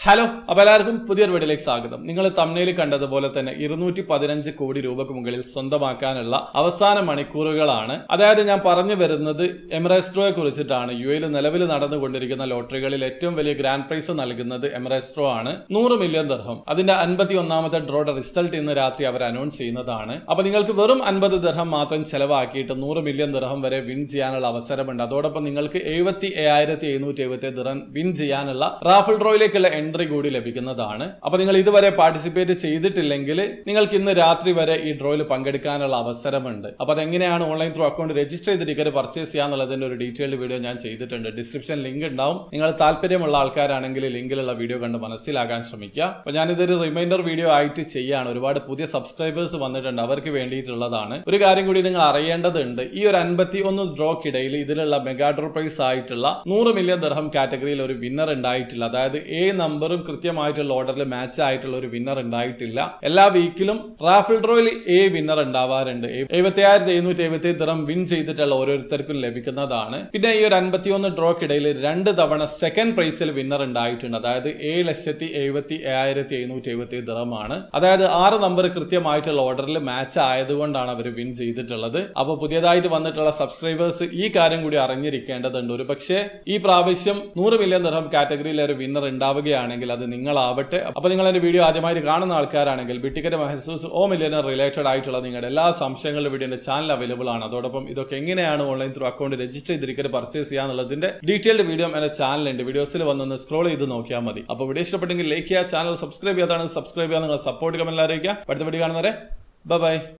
hello അപ്പൊ എല്ലാവർക്കും പുതിയൊരു വീഡിയോയിലേക്ക് സ്വാഗതം നിങ്ങൾ തമ്മിൽ കണ്ടതുപോലെ തന്നെ ഇരുന്നൂറ്റി പതിനഞ്ച് കോടി രൂപക്ക് മുകളിൽ സ്വന്തമാക്കാനുള്ള അവസാന മണിക്കൂറുകളാണ് അതായത് ഞാൻ പറഞ്ഞു വരുന്നത് എമറേസ്ട്രോയെ കുറിച്ചിട്ടാണ് യു എയിൽ നിലവിൽ നടന്നുകൊണ്ടിരിക്കുന്ന ലോട്ടറികളിൽ ഏറ്റവും വലിയ ഗ്രാൻഡ് പ്രൈസ് നൽകുന്നത് എമറേസ്ട്രോ ആണ് നൂറ് മില്യൺ ദർഹം അതിന്റെ അൻപത്തി ഒന്നാമത്തെ ഡ്രോയുടെ റിസൾട്ട് ഇന്ന് രാത്രി അവർ അനൗൺസ് ചെയ്യുന്നതാണ് അപ്പൊ നിങ്ങൾക്ക് വെറും അൻപത് ദർഹം മാത്രം ചെലവാക്കിയിട്ട് നൂറ് മില്യൺ ദർഹം വരെ വിൻ ചെയ്യാനുള്ള അവസരമുണ്ട് അതോടൊപ്പം നിങ്ങൾക്ക് എഴുപത്തി ഏഴായിരത്തി എഴുന്നൂറ്റി എഴുപത്തി ദർഹം വിൻ ചെയ്യാനുള്ള റാഫിൾ ഡ്രോയിലേക്കുള്ള എൻട്രി കൂടി ലഭിക്കുന്നതാണ് അപ്പൊ നിങ്ങൾ ഇതുവരെ പാർട്ടിസിപ്പേറ്റ് ചെയ്തിട്ടില്ലെങ്കിൽ നിങ്ങൾക്ക് ഇന്ന് രാത്രി വരെ ഈ ഡ്രോയിൽ പങ്കെടുക്കാനുള്ള അവസരമുണ്ട് അപ്പൊ അതെങ്ങനെയാണ് ഓൺലൈൻ ത്രൂ അക്കൗണ്ട് രജിസ്റ്റർ ചെയ്ത് ടിക്കറ്റ് പർച്ചേസ് ചെയ്യാന്നുള്ളതിന്റെ ഒരു ഡീറ്റെയിൽഡ് വീഡിയോ ഞാൻ ചെയ്തിട്ടുണ്ട് ഡിസ്ക്രിപ്ഷൻ ലിങ്ക് ഉണ്ടാവും നിങ്ങൾ താല്പര്യമുള്ള ആൾക്കാരാണെങ്കിൽ ലിങ്കിലുള്ള വീഡിയോ കണ്ട് മനസ്സിലാക്കാൻ ശ്രമിക്കുക അപ്പൊ ഞാനിതൊരു റിമൈൻഡർ വീഡിയോ ആയിട്ട് ചെയ്യാണ് ഒരുപാട് പുതിയ സബ്സ്ക്രൈബേഴ്സ് വന്നിട്ടുണ്ട് അവർക്ക് വേണ്ടിയിട്ടുള്ളതാണ് ഒരു കാര്യം കൂടി നിങ്ങൾ അറിയേണ്ടതുണ്ട് ഈ ഒരു അൻപത്തി ഒന്ന് ഡ്രോക്കിടയിൽ ഇതിലുള്ള മെഗാ ഡ്രോ പ്രൈസ് ആയിട്ടുള്ള നൂറ് മില്യൺ ദർഹം കാറ്റഗറിയിൽ ഒരു വിന്നർ ഉണ്ടായിട്ടില്ല അതായത് എ നമ്പറും കൃത്യമായിട്ടുള്ള ഓർഡറിൽ മാച്ച് ആയിട്ടുള്ള ഒരു വിന്നർ ഉണ്ടായിട്ടില്ല എല്ലാ വീക്കിലും റാഫിൾ ഡ്രോയിൽ എ വിന്നർ ഉണ്ടാവാറുണ്ട് എഴുപത്തി ആയിരത്തി എഴുന്നൂറ്റി എഴുപത്തി ദിറം വിൻ ചെയ്തിട്ടുള്ള ഓരോരുത്തർക്കും ലഭിക്കുന്നതാണ് പിന്നെ ഈ ഒരു അൻപത്തിയൊന്ന് ഡ്രോക്കിടയിൽ രണ്ട് തവണ സെക്കൻഡ് പ്രൈസിൽ വിന്നർ ഉണ്ടായിട്ടുണ്ട് അതായത് ഏഴ് ലക്ഷത്തി എഴുപത്തി ഏഴായിരത്തി എഴുന്നൂറ്റി എഴുപത്തി ദിറമാണ് അതായത് ആറ് നമ്പർ കൃത്യമായിട്ടുള്ള ഓർഡറിൽ മാച്ച് ആയതുകൊണ്ടാണ് അവർ വിൻ ചെയ്തിട്ടുള്ളത് അപ്പോൾ പുതിയതായിട്ട് വന്നിട്ടുള്ള സബ്സ്ക്രൈബേഴ്സ് ഈ കാര്യം കൂടി അറിഞ്ഞിരിക്കേണ്ടതുണ്ട് ഒരു പക്ഷേ ഈ പ്രാവശ്യം നൂറ് മില്യൺ ദിർഹം കാറ്റഗറിയിൽ ഒരു വിന്നർ ഉണ്ടാവുകയാണെങ്കിൽ അത് നിങ്ങളാവട്ടെ അപ്പൊ നിങ്ങൾ എന്റെ വീഡിയോ ആദ്യമായിട്ട് കാണുന്ന ആൾക്കാരാണെങ്കിൽ ബിറ്റിക്കറ്റ് മഹസൂസ് ഓ മില്യനർ റിലേറ്റഡ് ആയിട്ടുള്ള നിങ്ങളുടെ എല്ലാ സംശയങ്ങളും വീഡിയോ എന്റെ ചാനൽ അവൈലബിൾ ആണ് അതോടൊപ്പം ഇതൊക്കെ എങ്ങനെയാണ് ഓൺലൈൻ ത്രൂ അക്കൗണ്ട് രജിസ്റ്റർ ചെയ്തിരിക്കറ്റ് പർച്ചേസ് ചെയ്യാന്നുള്ളതിന്റെ ഡീറ്റെയിൽഡ് വീഡിയോ എന്റെ ചാനലുണ്ട് വീഡിയോസിൽ വന്നൊന്ന് സ്ക്രോൾ ചെയ്ത് നോക്കിയാൽ മതി അപ്പോൾ വീഡിയോ ഇഷ്ടപ്പെട്ടെങ്കിൽ ലൈക്ക് ചെയ്യുക ചാനൽ സബ്സ്ക്രൈബ് ചെയ്യാതാണ് സബ്സ്ക്രൈബ് ചെയ്യാൻ നിങ്ങൾ സപ്പോർട്ട് കമന്റ് അറിയിക്കുക അടുത്ത വീഡിയോ കാണുന്നവരെ ബൈ